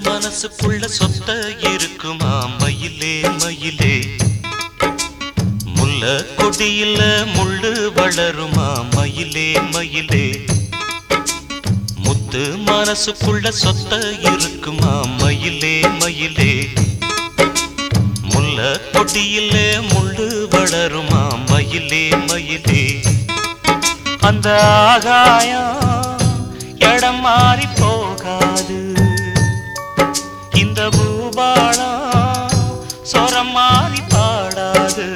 மனசுக்குள்ள சொத்த இருக்குமா மயிலே மயிலே முல்ல கொடியில முள்ளு வளருமா மயிலே மயிலே முத்து மனசுக்குள்ள சொத்த இருக்குமா மயிலே மயிலே முல்ல கொடியில முள்ளு வளருமா மயிலே மயிலே அந்த ஆகாயம் இடம் மாறி போகாது இந்த பூபாலம் சொரம் மாறி பாடாது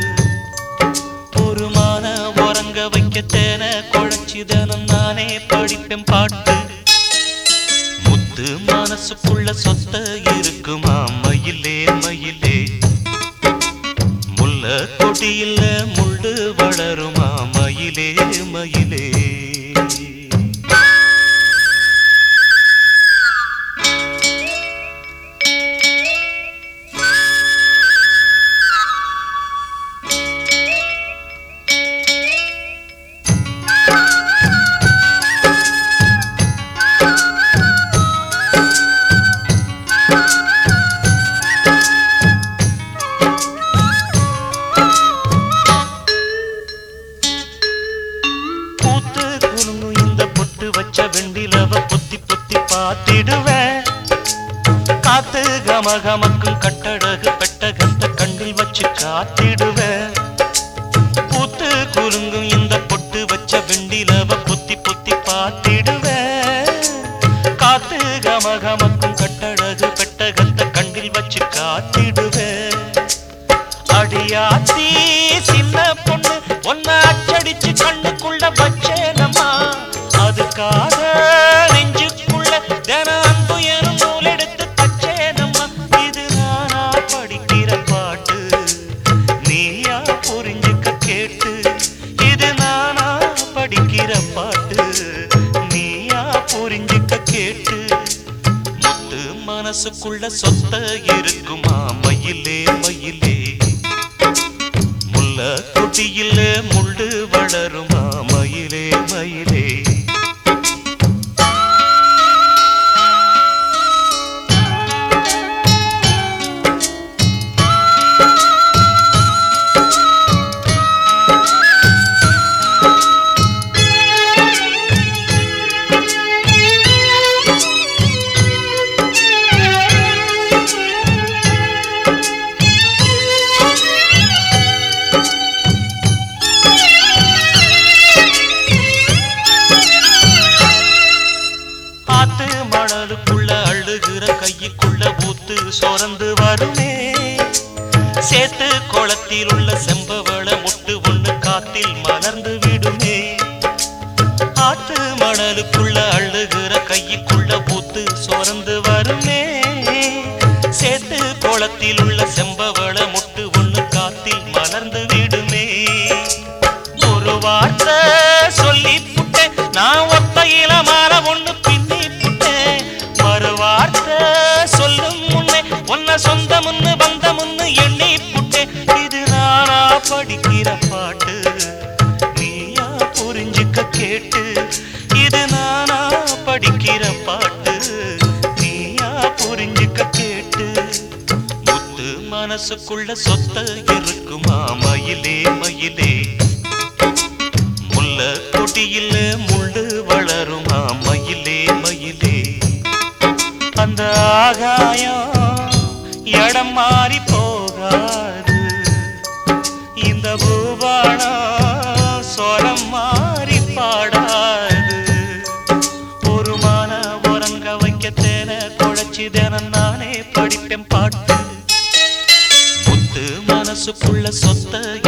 ஒரு மான உறங்க வைக்க தேன குழைச்சி தினம் நானே படிப்பேன் பாட்டு முத்து மனசுக்குள்ள சொத்த இருக்குமா மயிலே மயிலே முல்ல கொடியில முள்ளு வளருமா மயிலே மயிலே பூத்து குலுங்கும் இந்த பொட்டு வச்ச வெண்டிலவ பொத்தி பொத்தி பார்த்திடுவேன் காத்து கமகமக்கும் கட்டழகு பெட்டகத்தை கண்ணில் வச்சு காத்திடுவேன் பூத்து குலுங்கும் இந்த பொட்டு வச்ச வெண்டிலவ பொத்தி பொத்தி பார்த்திடுவேன் காத்து கமகமக்கும் கட்டழகு பெட்டகத்தை கண்ணில் வச்சு காத்திடுவேன் அடியாத்தி சின்ன பொண்ணு ஒன்ன அச்சடிச்சு கண்ணுக்குள்ள வச்சேனம்மா அதுக்காக நெஞ்சுக்குள்ள தின அன்பு எனும் நூல் எடுத்து தச்சேனம்மா இது நானா படிக்கிற பாட்டு நீயா புரிஞ்சுக்க கேட்டு இது நானா படிக்கிற பாட்டு நீயா புரிஞ்சுக்க கேட்டு முத்து மனசுக்குள்ள சொத்த இருக்குமா மயிலே மயிலே முல்ல குட்டியில முள்ளு வளருமா மயிலே மயிலே ஆத்து மணலுக்குள்ள அழுகிற கையுக்குள்ள ஊத்து சொரந்து வருமே சேத்து குளத்தில் உள்ள செம்பவள முட்டு ஒண்ணு காத்தில் மலர்ந்து விடுமே ஆத்து மணலுக்குள்ள அழுகிற கையுக்குள்ள ஊத்து சொரந்து வருமே சேத்து குளத்தில் உள்ள செம்பவள முட்டு ஒண்ணு காத்தில் மலர்ந்து விடுமே ஒரு வார்த்தை சொல்லி புட்டேன் நான் ஒத்தையில மாற ஒண்ணு பின்னி புட்டேன் மறு வார்த்தை சொல்லும் முன்னே உன்னை சொந்த முன்னு வந்த முன்னு எண்ணி புட்டேன் இது நானா படிக்கிற பாட்டு நீயா புரிஞ்சுக்க கேட்டு இது நானா படிக்கிற பாட்டு நீயா புரிஞ்சுக்க கேட்டு முத்து மனசுக்குள்ள சொத்த இருக்குமா மயிலே மயிலே முல்ல கொடியில முள்ளு வளருமா மயிலே மயிலே அந்த ஆகாயம் இடம் மாறி போகாது இந்த பூபானம் சொரம் மாறி பாடாது ஒரு மான உறங்க வைக்க தேன குழைச்சி தினம் நானே படிப்பேன் பாட்டு முத்து மனசுக்குள்ள சொத்த